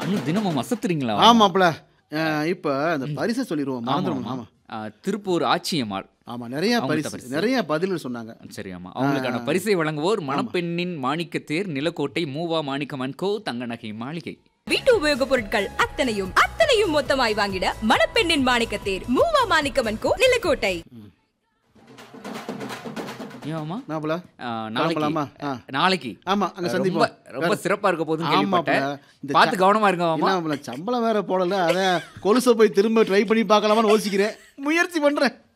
இன்னும் தினமும் அசத்துறீங்களா ஆமாப்ல இப்போ அந்த பரிசை சொல்லிடுவோம் ஆமா, மறந்துடும் ஆமா. ஆமா ஆ, திருப்பூர் ஆச்சியம்மாள் ஆமா நிறைய அவங்கள்ட்ட பரிசு பரிசு. நிறைய பதில்கள் சொன்னாங்க சரி ஆமா அவங்களுக்கான பரிசை வழங்குவோர் மணப்பெண்ணின் மாணிக்கத்தேர் நிலக்கோட்டை மூவா மாணிக்கமன் கோ தங்க நகை மாளிகை வீட்டு உபயோகப் பொருட்கள் அத்தனையும் அத்தனையும் மொத்தமாய் வாங்கிட மணப்பெண்ணின் மாணிக்கத்தேர் மூவா மாணிக்கமன் கோ நிலக்கோட்டை ஏமாமா மாப்பிள ஆ, நாளைக்கு கிளம்பலாமா? ஆ. நாளைக்கு ஆமா அங்க ரொம்ப சந்திப்போம் ரொம்ப சிறப்பா இருக்க போதுன்னு ஆமாப்ல. கேள்விப்பட்டேன் இந்த பார்த்து ச- கவனமா இருங்க மாமா என்ன மாப்பிள, சம்பளம் வேற போடல அதான் கொலுசை போய் திரும்ப ட்ரை பண்ணி பார்க்கலாமான்னு யோசிக்கிறேன் முயற்சி பண்றேன்